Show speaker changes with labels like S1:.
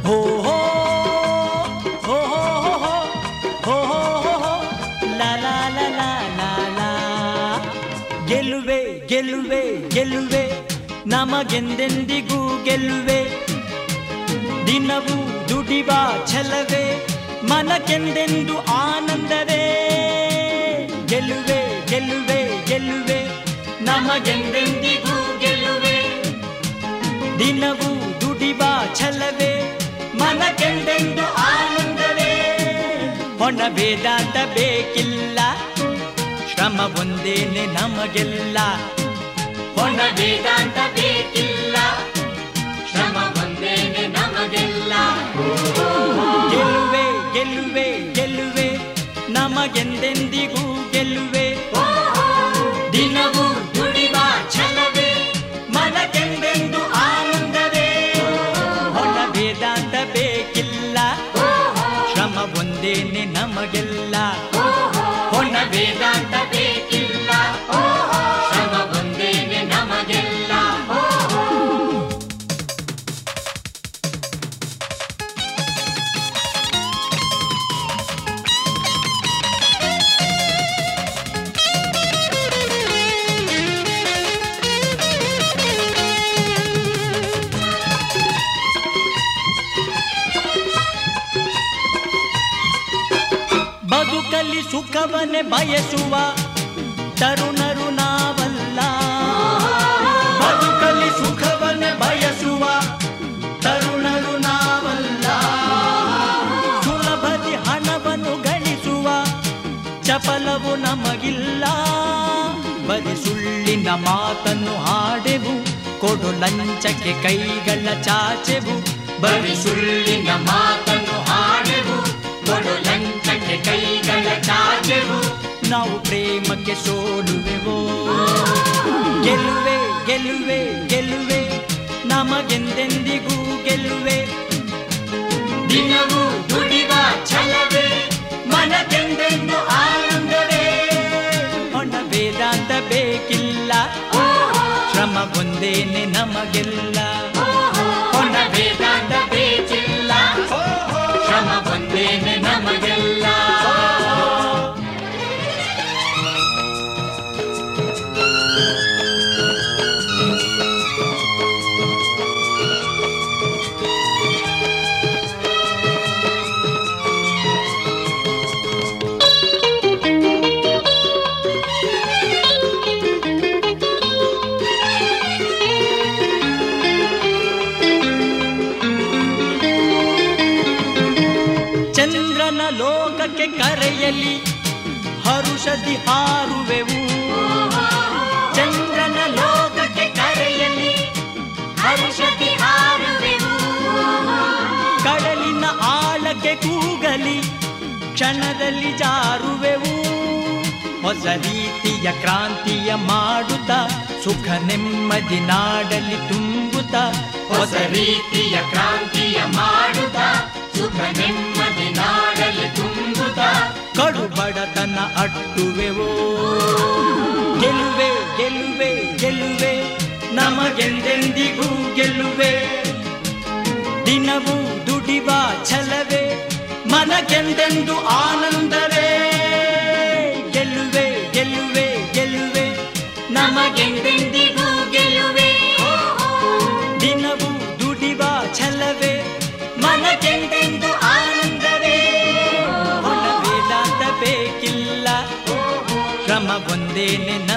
S1: ಹೋ ಹೋ ಹೋ ಹೋ ಹೋ ಹೋ ಹೋ ಹೋ ಹೋ ಲಾ ಲಾ ಲಾ ಲಾ ಲಾ ಲಾ ಗೆಲ್ಲುವೆ ಗೆಲ್ಲುವೆ ಗೆಲ್ಲುವೆ ನಮಗೆಂದೆಂದಿಗೂ ಗೆಲ್ಲುವೆ ದಿನವೂ ದುಡಿವ ಛಲವೇ ಮನಕ್ಕೆಂದೆಂದು ಆನಂದವೇ ಗೆಲ್ಲುವೆ ಗೆಲ್ಲುವೆ ಗೆಲ್ಲುವೆ ನಮಗೆಂದೆಂದಿಗೂ ಗೆಲ್ಲುವೆ ದಿನವೂ ದುಡಿವ ಛಲವೇ ಮನಕ್ಕೆಂದೆಂದು ಆನಂದವೇ ಹೊಣ ವೇದಾಂತ ಬೇಕಿಲ್ಲ ಶ್ರಮ ಒಂದೇನೆ ನಮಗೆಲ್ಲ
S2: ಹೊಣ ವೇದಾಂತ ಬೇಕಿಲ್ಲ ಶ್ರಮ ಒಂದೇನೆ ನಮಗೆಲ್ಲ
S1: ಗೆಲ್ಲುವೆ ಗೆಲ್ಲುವೆ ಗೆಲ್ಲುವೆ ನಮಗೆಂದೆಂದಿಗೂ ಗೆಲ್ಲುವೆ
S2: ದಿನವೂ ದುಡಿವ ಛಲವೇ
S1: ಮನಕ್ಕೆಂದೆಂದು ಆನಂದವೇ ಹೊಣ ವೇದಾಂತ ಬೇಕಿಲ್ಲ ಶ್ರಮ ಒಂದೇನೆ ನಮಗೆಲ್ಲ
S2: ಹೊಣ ವೇದಾಂತ ಬೇಕಿಲ್ಲ ಶ್ರಮ ಒಂದೇನೆ ನಮಗೆಲ್ಲ
S1: ಬದುಕಲ್ಲಿ ಸುಖವನ್ನೇ ಬಯಸುವ ತರುಣರು ನಾವಲ್ಲ ಬದುಕಲ್ಲಿ ಸುಖವನ್ನೇ ಬಯಸುವ ತರುಣರು ನಾವಲ್ಲ ಸುಲಭದಿ ಹಣವನ್ನು ಗಳಿಸುವ ಚಪಲವು ನಮಗಿಲ್ಲ ಬರಿ ಸುಳ್ಳಿನ ಮಾತನ್ನು ಹಾಡೆವು ಕೊಡು ಲಂಚಕ್ಕೆ ಕೈಗಳ ಚಾಚೆವು
S2: ಬರಿ ಸುಳ್ಳಿನ ಮಾತನ್ನು ಹಾಡೆವು ಕೊಡು ಲಂಚಕ್ಕೆ ಕೈಗಳ ಚಾಚೆವು
S1: ನಾವು ಪ್ರೇಮಕ್ಕೆ ಸೋಲುವೆವೋ ಗೆಲ್ಲುವೆ ಗೆಲ್ಲುವೆ ಗೆಲ್ಲುವೆ ನಮಗೆಂದೆಂದಿಗೂ ಗೆಲ್ಲುವೆ
S2: ದಿನವೂ ದುಡಿವ ಛಲವೇ
S1: ಮನಗೆಂದೆಂದು ಆನಂದವೇ ಹೊಣ ವೇದಾಂತ ಬೇಕಿಲ್ಲ ಶ್ರಮ ಒಂದೇನೆ ನಮಗೆಲ್ಲ
S2: ಹೊಣ ವೇದಾಂತ ಬೇಕಿಲ್ಲ ಶ್ರಮ ಒಂದೇನೆ ನಮಗೆಲ್ಲ
S1: ಚಂದ್ರನ ಲೋಕಕ್ಕೆ ಕರೆಯಲಿ ಹರುಷದಿ ಹಾರುವೆವು ಚಂದ್ರನ ಲೋಕಕ್ಕೆ ಕರೆಯಲಿ
S2: ಹರುಷತಿ ಹಾರುವೆವು
S1: ಕಡಲಿನ ಆಳಕ್ಕೆ ಕೂಗಲಿ ಕ್ಷಣದಲ್ಲಿ ಜಾರುವೆವು ಹೊಸ ರೀತಿಯ ಕ್ರಾಂತಿಯ ಮಾಡುತ್ತ ಸುಖ ನೆಮ್ಮದಿ ನಾಡಲಿ ತುಂಬುತ್ತ
S2: ಹೊಸ ರೀತಿಯ ಕ್ರಾಂತಿಯ ಮಾಡುತ್ತ ಸುಖ ನೆಮ್ಮದಿ ನಾಡಲಿ ತುಂಬುತ್ತ
S1: ಕಡು ಬಡತನ ಅಟ್ಟುವೆವೋ ಗೆಲ್ಲುವೆ ಗೆಲ್ಲುವೆ ಗೆಲ್ಲುವೆ ನಮಗೆಂದೆಂದಿಗೂ ಗೆಲ್ಲುವೆ ದಿನವೂ ದುಡಿವ ಛಲವೇ ಮನಗೆಂದೆಂದು ಆನಂದವೇ ಗೆಲ್ಲುವೆ ಗೆಲ್ಲುವೆ ಗೆಲ್ಲುವೆ ನಮಗೆಂದೆಂದಿಗೂ ಗೆಲ್ಲುವೆ ದಿನವೂ ದುಡಿವ ಛಲವೇ ಮನಗೆಂದೆಂದು ಆನಂದವೇ ಹೊಣ ವೇದಾಂತ ಬೇಕಿಲ್ಲ ಶ್ರಮ ಒಂದೇನೆ